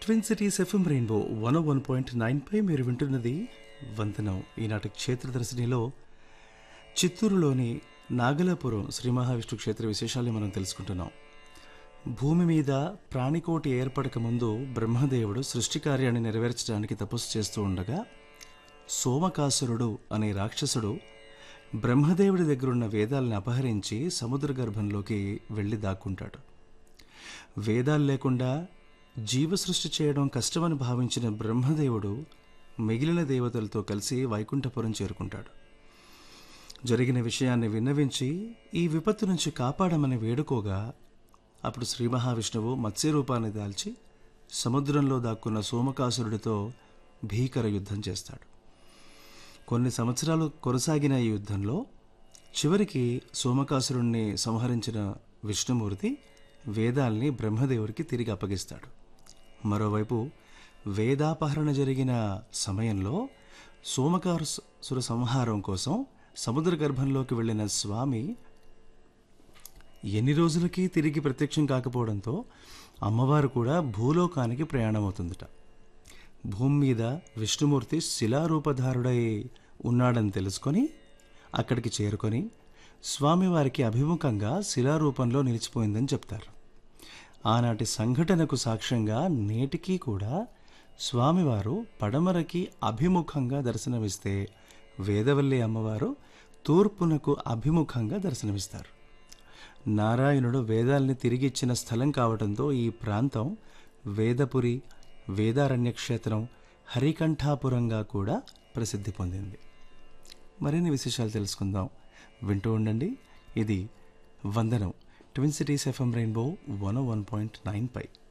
twin cities FM rainbow one one point nine పై మీరు వింటున్నది వందనం ఈనాటి క్షేత్రదర్శినిలో చిత్తూరులోని నాగలాపురం శ్రీ మహావిష్ణు క్షేత్ర విశేషాల్ని మనం తెలుసుకుంటున్నాం భూమి మీద ప్రాణికోటి ఏర్పడక ముందు బ్రహ్మదేవుడు సృష్టి కార్యాన్ని నెరవేర్చడానికి తపస్సు చేస్తూ ఉండగా సోమకాసురుడు అనే రాక్షసుడు బ్రహ్మదేవుడి దగ్గరున్న వేదాల్ని అపహరించి సముద్ర గర్భంలోకి వెళ్ళి దాక్కుంటాడు వేదాలు లేకుండా జీవ సృష్టి చేయడం కష్టమని భావించిన బ్రహ్మదేవుడు మిగిలిన దేవతలతో కలిసి వైకుంఠపురం చేరుకుంటాడు జరిగిన విషయాన్ని విన్నవించి ఈ విపత్తు నుంచి కాపాడమని వేడుకోగా అప్పుడు శ్రీ మహావిష్ణువు మత్స్య రూపాన్ని దాల్చి సముద్రంలో దాక్కున్న సోమకాసురుడితో భీకర యుద్ధం చేస్తాడు కొన్ని సంవత్సరాలు కొనసాగిన ఈ యుద్ధంలో చివరికి సోమకాసురుణ్ణి సంహరించిన విష్ణుమూర్తి వేదాల్ని బ్రహ్మదేవుడికి తిరిగి అప్పగిస్తాడు మరోవైపు వేదాపహరణ జరిగిన సమయంలో సోమకాసుర సంహారం కోసం సముద్ర గర్భంలోకి వెళ్ళిన స్వామి ఎన్ని రోజులకి తిరిగి ప్రత్యక్షం కాకపోవడంతో అమ్మవారు కూడా భూలోకానికి ప్రయాణమవుతుందట భూమి మీద విష్ణుమూర్తి శిలారూపధారుడై ఉన్నాడని తెలుసుకొని అక్కడికి చేరుకొని స్వామివారికి అభిముఖంగా శిలారూపంలో నిలిచిపోయిందని చెప్తారు ఆనాటి సంఘటనకు సాక్ష్యంగా నేటికీ కూడా స్వామివారు పడమరకి అభిముఖంగా దర్శనమిస్తే వేదవల్లి అమ్మవారు తూర్పునకు అభిముఖంగా దర్శనమిస్తారు నారాయణుడు వేదాల్ని తిరిగిచ్చిన స్థలం కావడంతో ఈ ప్రాంతం వేదపురి వేదారణ్య క్షేత్రం హరికంఠాపురంగా కూడా ప్రసిద్ధి పొందింది మరిన్ని విశేషాలు తెలుసుకుందాం వింటూ ఉండండి ఇది వందనం twin cities FM rainbow one one point nine పై